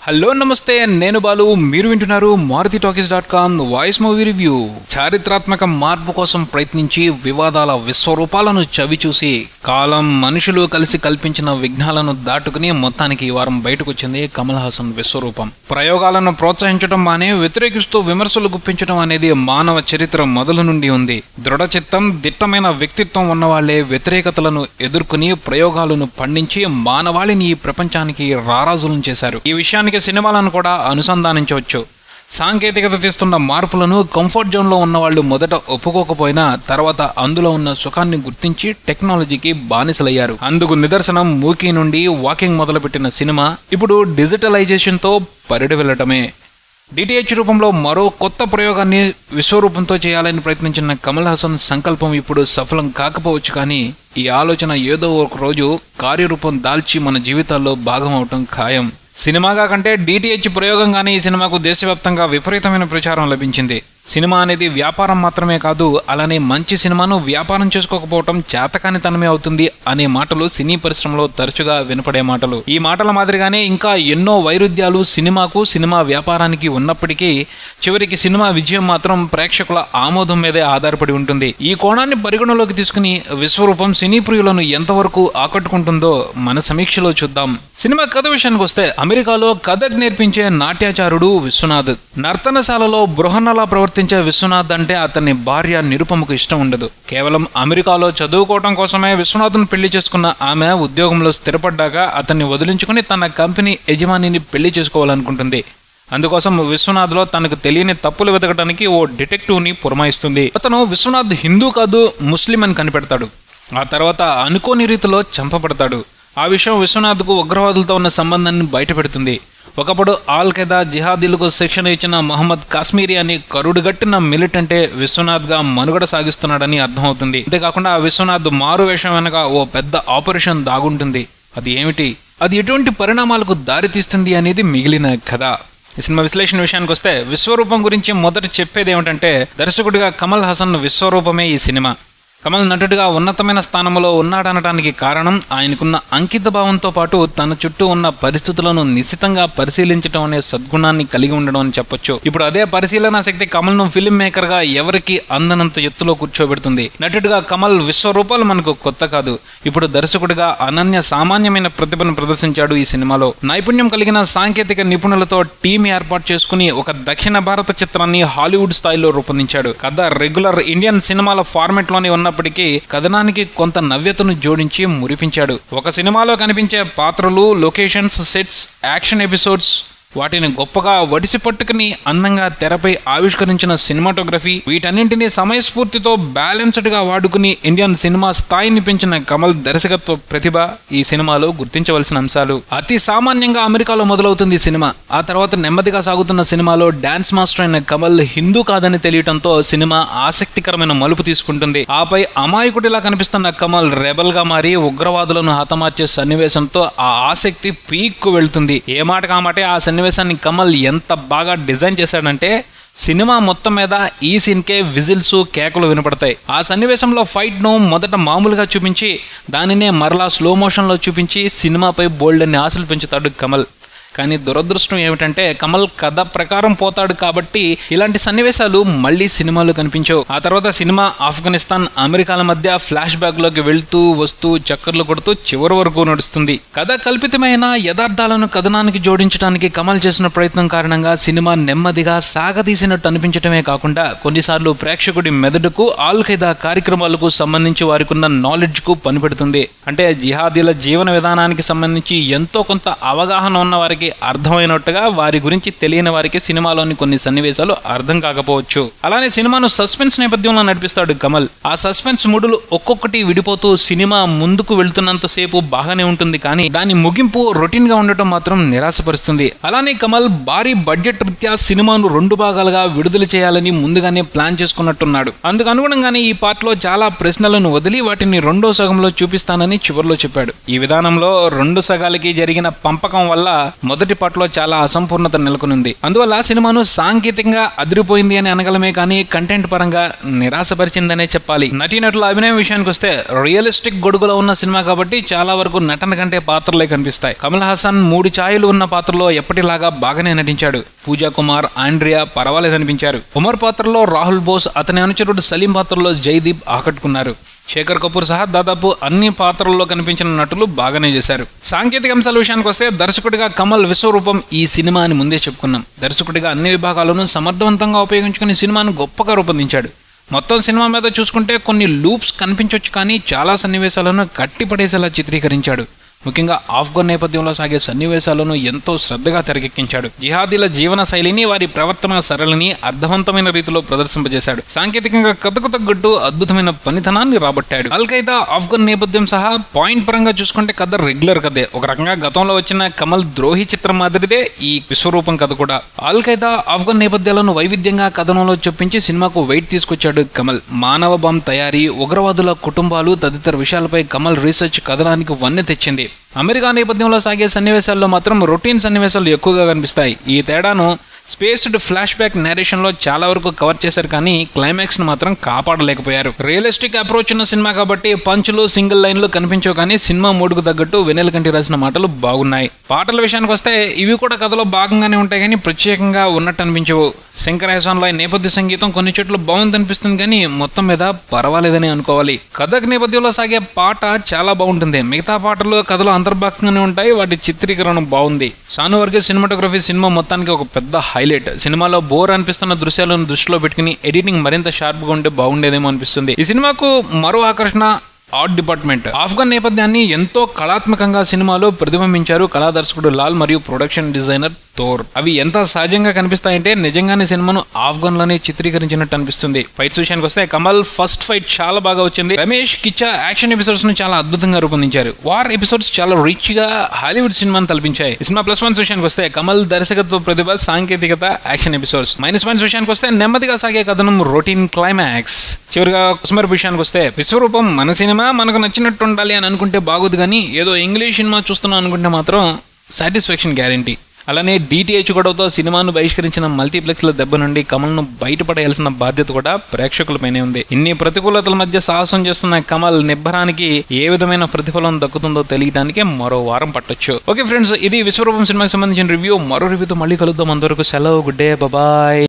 hello నమస్తే నేను బాలు మీరు వింటున్నారు Maruthi talkies dot com voice movie review చారిత్రాత్మక మార్పు కోసం ప్రయత్నించి వివాదాల విశ్వరూపాలను చవిచూసి కాలం మనుషులు కలిసి కల్పించిన విఘ్నాలను దాటుకుని మొత్తానికి ఈ వారం బయటకొచ్చింది కమల్ హాసన్ విశ్వరూపం ప్రయోగాలను ప్రోత్సహించడం మానే వ్యతిరేకిస్తూ విమర్శలు గుప్పించడం అనేది మానవ చరిత్ర మొదలు నుండి ఉంది దృఢచిత్తం దిట్టమైన వ్యక్తిత్వం ఉన్నవాళ్లే వ్యతిరేకతలను ఎదుర్కొని ప్రయోగాలను పండించి మానవాళిని ఈ ప్రపంచానికి రారాజులను చేశారు ఈ విషయానికి సినిమాలను కూడా అనుసంధానించవచ్చు సాంకేతికత తీస్తున్న మార్పులను కంఫర్ట్ జోన్లో ఉన్న వాళ్ళు మొదట ఒప్పుకోకపోయినా తర్వాత అందులో ఉన్న సుఖాన్ని గుర్తించి టెక్నాలజీకి బానిసలయ్యారు అందుకు నిదర్శనం మూకీ నుండి వాకింగ్ మొదలుపెట్టిన సినిమా ఇప్పుడు డిజిటలైజేషన్తో పరిడి వెళ్ళటమే డిటిహెచ్ రూపంలో మరో కొత్త ప్రయోగాన్ని విశ్వరూపంతో చేయాలని ప్రయత్నించిన కమల్ హాసన్ సంకల్పం ఇప్పుడు సఫలం కాకపోవచ్చు కానీ ఈ ఆలోచన ఏదో ఒక రోజు కార్యరూపం దాల్చి మన జీవితాల్లో భాగం అవటం ఖాయం సినిమాగా కంటే డిటిహెచ్ ప్రయోగంగానే ఈ సినిమాకు దేశవ్యాప్తంగా విపరీతమైన ప్రచారం లభించింది సినిమా అనేది వ్యాపారం మాత్రమే కాదు అలానే మంచి సినిమాను వ్యాపారం చేసుకోకపోవటం చేతకానితనమే అవుతుంది అనే మాటలు సినీ పరిశ్రమలో తరచుగా వినపడే మాటలు ఈ మాటల మాదిరిగానే ఇంకా ఎన్నో వైరుధ్యాలు సినిమాకు సినిమా వ్యాపారానికి ఉన్నప్పటికీ చివరికి సినిమా విజయం మాత్రం ప్రేక్షకుల ఆమోదం మీదే ఆధారపడి ఉంటుంది ఈ కోణాన్ని పరిగణలోకి తీసుకుని విశ్వరూపం సినీ ప్రియులను ఎంతవరకు ఆకట్టుకుంటుందో మన సమీక్షలో చూద్దాం సినిమా కథ విషయానికి వస్తే అమెరికాలో కథక్ నేర్పించే నాట్యాచారుడు విశ్వనాథ్ నర్తనశాలలో బృహన్నలా ప్రవర్తించే విశ్వనాథ్ అంటే అతని భార్య నిరుపమకు ఇష్టం ఉండదు కేవలం అమెరికాలో చదువుకోవటం కోసమే విశ్వనాథ్ను పెళ్లి చేసుకున్న ఆమె ఉద్యోగంలో స్థిరపడ్డాక అతన్ని వదిలించుకుని తన కంపెనీ యజమానిని పెళ్లి చేసుకోవాలనుకుంటుంది అందుకోసం విశ్వనాథ్లో తనకు తెలియని తప్పులు వెతకడానికి ఓ డిటెక్టివ్ని పురమాయిస్తుంది అతను విశ్వనాథ్ హిందూ కాదు ముస్లిం అని కనిపెడతాడు ఆ తర్వాత అనుకోని రీతిలో చంపబడతాడు ఆ విషయం విశ్వనాథ్కు ఉగ్రవాదులతో ఉన్న సంబంధాన్ని బయటపెడుతుంది ఒకప్పుడు ఆల్ ఖైదా జిహాదీలకు శిక్షణ ఇచ్చిన మహమ్మద్ కాశ్మీరీ అని కరుడుగట్టిన మిలిటెంటే విశ్వనాథ్గా మనుగడ సాగిస్తున్నాడని అర్థమవుతుంది అంతేకాకుండా ఆ విశ్వనాథ్ మారు వేషం వెనక ఓ పెద్ద ఆపరేషన్ దాగుంటుంది అది ఏమిటి అది ఎటువంటి పరిణామాలకు దారితీస్తుంది అనేది మిగిలిన కథ ఈ సినిమా విశ్లేషణ విషయానికి వస్తే విశ్వరూపం గురించి మొదట చెప్పేది ఏమిటంటే దర్శకుడిగా కమల్ హాసన్ విశ్వరూపమే ఈ సినిమా కమల్ నటుడిగా ఉన్నతమైన స్థానంలో ఉన్నాడనడానికి కారణం ఆయనకున్న అంకిత భావంతో పాటు తన చుట్టూ ఉన్న పరిస్థితులను నిశితంగా పరిశీలించడం అనే సద్గుణాన్ని కలిగి ఉండడం అని చెప్పొచ్చు ఇప్పుడు అదే పరిశీలన శక్తి కమల్ను ఫిల్మ్ మేకర్ గా ఎవరికి అందనంత ఎత్తులో కూర్చోబెడుతుంది నటుడిగా కమల్ విశ్వరూపాలు మనకు కొత్త కాదు ఇప్పుడు దర్శకుడిగా అనన్య సామాన్యమైన ప్రతిభను ప్రదర్శించాడు ఈ సినిమాలో నైపుణ్యం కలిగిన సాంకేతిక నిపుణులతో టీం ఏర్పాటు చేసుకుని ఒక దక్షిణ భారత చిత్రాన్ని హాలీవుడ్ స్థాయిలో రూపొందించాడు కథ రెగ్యులర్ ఇండియన్ సినిమాల ఫార్మెట్ లోనే ఉన్నప్పటికీ కథనానికి కొంత నవ్యతను జోడించి మురిపించాడు ఒక సినిమాలో కనిపించే పాత్రలు లొకేషన్స్ సెట్స్ యాక్షన్ ఎపిసోడ్స్ వాటిని గొప్పగా వడిసి పట్టుకుని అందంగా తెరపై ఆవిష్కరించిన సినిమాటోగ్రఫీ వీటన్నింటినీ సమయస్ఫూర్తితో బ్యాలెన్స్డ్ గా వాడుకుని ఇండియన్ సినిమా స్థాయిని పెంచిన కమల్ దర్శకత్వ ప్రతిభ ఈ సినిమాలో గుర్తించవలసిన అంశాలు అతి సామాన్యంగా అమెరికాలో మొదలవుతుంది ఈ సినిమా ఆ తర్వాత నెమ్మదిగా సాగుతున్న సినిమాలో డాన్స్ మాస్టర్ అయిన కమల్ హిందూ కాదని తెలియటంతో సినిమా ఆసక్తికరమైన మలుపు తీసుకుంటుంది ఆపై అమాయకుడిలా కనిపిస్తున్న కమల్ రెబల్ గా మారి ఉగ్రవాదులను హతమార్చే సన్నివేశంతో ఆ ఆసక్తి పీక్ కు వెళ్తుంది ఏ మాట కామాటే ఆ సన్నివేశాన్ని కమల్ ఎంత బాగా డిజైన్ చేశాడంటే సినిమా మొత్తం మీద ఈ సీన్కే విజిల్స్ కేకలు వినపడతాయి ఆ సన్నివేశంలో ఫైట్ను మొదట మామూలుగా చూపించి దానినే మరలా స్లో మోషన్లో చూపించి సినిమాపై బోల్డ్ అన్ని ఆశలు పెంచుతాడు కమల్ కానీ దురదృష్టం ఏమిటంటే కమల్ కథ ప్రకారం పోతాడు కాబట్టి ఇలాంటి సన్నివేశాలు మళ్ళీ సినిమాలో కనిపించవు ఆ తర్వాత సినిమా ఆఫ్ఘనిస్తాన్ అమెరికాల మధ్య ఫ్లాష్ బ్యాక్ లోకి వెళ్తూ వస్తూ చక్కర్లు కొడుతూ చివరి వరకు నడుస్తుంది కథ కల్పితమైన యథార్థాలను కథనానికి జోడించడానికి కమల్ చేసిన ప్రయత్నం కారణంగా సినిమా నెమ్మదిగా సాగదీసినట్టు అనిపించటమే కాకుండా కొన్నిసార్లు ప్రేక్షకుడి మెదడుకు ఆల్ ఖైదా కార్యక్రమాలకు సంబంధించి వారికి ఉన్న నాలెడ్జ్ కు పనిపెడుతుంది అంటే జిహాదీల జీవన విధానానికి సంబంధించి ఎంతో కొంత అవగాహన ఉన్న వారికి అర్థమైనట్టుగా వారి గురించి తెలియని వారికి సినిమాలోని కొన్ని సన్నివేశాలు అర్థం కాకపోవచ్చు అలానే సినిమాను సస్పెన్స్ నేపథ్యంలో నడిపిస్తాడు కమల్ ఆ సస్పెన్స్ ముడులు ఒక్కొక్కటి విడిపోతూ సినిమా ముందుకు వెళ్తున్నంత సేపు బాగానే ఉంటుంది కానీ దాని ముగింపు రొటీన్ గా ఉండటం మాత్రం నిరాశపరుస్తుంది అలానే కమల్ భారీ బడ్జెట్ రీత్యా సినిమాను రెండు భాగాలుగా విడుదల చేయాలని ముందుగానే ప్లాన్ చేసుకున్నట్టున్నాడు అందుకు అనుగుణంగానే ఈ పార్ట్ లో చాలా ప్రశ్నలను వదిలి వాటిని రెండో సగంలో చూపిస్తానని చివరిలో చెప్పాడు ఈ విధానంలో రెండు సగాలకి జరిగిన పంపకం వల్ల మొదటి పాటలో చాలా అసంపూర్ణత నెలకొనుంది అందువల్ల సినిమాను సాంకేతికంగా అదిరిపోయింది అని అనగలమే కానీ కంటెంట్ పరంగా నిరాశపరిచిందనే చెప్పాలి నటీనటుల అభినయం విషయానికి వస్తే రియలిస్టిక్ గొడుగులో ఉన్న సినిమా కాబట్టి చాలా వరకు నటన కంటే పాత్రలే కనిపిస్తాయి కమల్ హాసన్ మూడు ఛాయలు ఉన్న పాత్రలో ఎప్పటిలాగా బాగానే నటించాడు పూజా కుమార్ ఆండ్రియా పర్వాలేదనిపించారు ఉమర్ పాత్రలో రాహుల్ బోస్ అతని అనుచరుడు సలీం పాత్రలో జైదీప్ ఆకట్టుకున్నారు శేఖర్ కపూర్ సహా దాదాపు అన్ని పాత్రల్లో కనిపించిన నటులు బాగానే చేశారు సాంకేతిక అంశాల విషయానికి వస్తే దర్శకుడిగా కమల్ విశ్వరూపం ఈ సినిమా అని ముందే చెప్పుకున్నాం దర్శకుడిగా అన్ని విభాగాలను సమర్థవంతంగా ఉపయోగించుకుని సినిమాను గొప్పగా రూపొందించాడు మొత్తం సినిమా మీద చూసుకుంటే కొన్ని లూప్స్ కనిపించవచ్చు కానీ చాలా సన్నివేశాలను కట్టిపడేసేలా చిత్రీకరించాడు ముఖ్యంగా ఆఫ్ఘన్ నేపథ్యంలో సాగే సన్నివేశాలను ఎంతో శ్రద్ధగా తెరకెక్కించాడు జిహాదీల జీవన శైలిని వారి ప్రవర్తన సరళిని అర్థవంతమైన రీతిలో ప్రదర్శింపజేశాడు సాంకేతికంగా కథకు తగ్గట్టు అద్భుతమైన పనితనాన్ని రాబట్టాడు అల్ ఖైదా ఆఫ్ఘన్ నేపథ్యం సహా పాయింట్ పరంగా చూసుకుంటే కథ రెగ్యులర్ కథే ఒక రకంగా గతంలో వచ్చిన కమల్ ద్రోహి చిత్రం మాదిరిదే ఈ విశ్వరూపం కథ కూడా అల్ ఖైదా ఆఫ్ఘన్ నేపథ్యాలను వైవిధ్యంగా కథనంలో చొప్పించి సినిమాకు వెయిట్ తీసుకొచ్చాడు కమల్ మానవ బాంబ్ తయారీ ఉగ్రవాదుల కుటుంబాలు తదితర విషయాలపై కమల్ రీసెర్చ్ కథనానికి వన్నె తెచ్చింది అమెరికా నేపథ్యంలో సాగే సన్నివేశాల్లో మాత్రం రొటీన్ సన్నివేశాలు ఎక్కువగా కనిపిస్తాయి ఈ తేడాను స్పేస్డ్ ఫ్లాష్ బ్యాక్ నేరేషన్లో చాలా వరకు కవర్ చేశారు కానీ క్లైమాక్స్ను మాత్రం కాపాడలేకపోయారు రియలిస్టిక్ అప్రోచ్ ఉన్న సినిమా కాబట్టి పంచులు సింగిల్ లైన్లు కనిపించవు కానీ సినిమా మూడుకు తగ్గట్టు వెన్నెల కంటి రాసిన మాటలు బాగున్నాయి పాటల విషయానికి వస్తే ఇవి కూడా కథలో భాగంగానే ఉంటాయి కానీ ప్రత్యేకంగా ఉన్నట్టు అనిపించవు శంకర్ హెసాన్లో నేపథ్య సంగీతం కొన్ని చోట్ల బాగుంది అనిపిస్తుంది కానీ మొత్తం మీద పర్వాలేదని అనుకోవాలి కథకు నేపథ్యంలో సాగే పాట చాలా బాగుంటుంది మిగతా పాటలు కథలో అంతర్భాగంగానే ఉంటాయి వాటి చిత్రీకరణ బాగుంది సాను వర్గే సినిమాటోగ్రఫీ సినిమా మొత్తానికి ఒక పెద్ద హైలైట్ సినిమాలో బోర్ అనిపిస్తున్న దృశ్యాలను దృష్టిలో పెట్టుకుని ఎడిటింగ్ మరింత షార్ప్ గా ఉంటే బాగుండేదేమో అనిపిస్తుంది ఈ సినిమాకు మరో ఆకర్షణ ఆర్ట్ డిపార్ట్మెంట్ ఆఫ్ఘన్ నేపథ్యాన్ని ఎంతో కళాత్మకంగా సినిమాలో ప్రతిబింబించారు కళా దర్శకుడు లాల్ మరియు ప్రొడక్షన్ డిజైనర్ థోర్ అవి ఎంత సహజంగా కనిపిస్తాయంటే నిజంగానే సినిమాను ఆఫ్ఘన్ లోనే చిత్రీకరించినట్టు అనిపిస్తుంది ఫైట్స్ విషయానికి వస్తే కమల్ ఫస్ట్ ఫైట్ చాలా బాగా వచ్చింది రమేష్ కిచ్చా యాక్షన్ ఎపిసోడ్స్ ను చాలా అద్భుతంగా రూపొందించారు వార్ ఎపిసోడ్స్ చాలా రిచ్ గా హాలీవుడ్ సినిమాను తలపించాయి ఈ సినిమా ప్లస్ వన్స్ విషయానికి వస్తే కమల్ దర్శకత్వ ప్రతిభ సాంకేతికత యాక్షన్ ఎపిసోడ్స్ మైనస్ పాయింట్స్ విషయానికి వస్తే నెమ్మదిగా సాగే కథనం రొటీన్ క్లైమాక్స్ చివరిగా కుసుమర్ విషయానికి వస్తే విశ్వరూపం మన సినిమా మనకు నచ్చినట్టు ఉండాలి అని అనుకుంటే బాగోదు కానీ ఏదో ఇంగ్లీష్ సినిమా చూస్తున్నాం అనుకుంటే మాత్రం సాటిస్ఫాక్షన్ గ్యారంటీ అలానే డిటిహెచ్ గొడవతో సినిమాను బహిష్కరించిన మల్టీప్లెక్స్ల దెబ్బ నుండి కమల్ను బయటపడేయాల్సిన బాధ్యత కూడా ప్రేక్షకులపైనే ఉంది ఇన్ని ప్రతికూలతల మధ్య సాహసం చేస్తున్న కమల్ నిబ్బరానికి ఏ విధమైన ప్రతిఫలం దక్కుతుందో తెలియడానికే మరో వారం పట్టొచ్చు ఓకే ఫ్రెండ్స్ ఇది విశ్వరూపం సినిమాకి సంబంధించిన రివ్యూ మరో రివ్యూతో మళ్ళీ కలుద్దాం అంతవరకు సెలవు గుడ్ డే బాయ్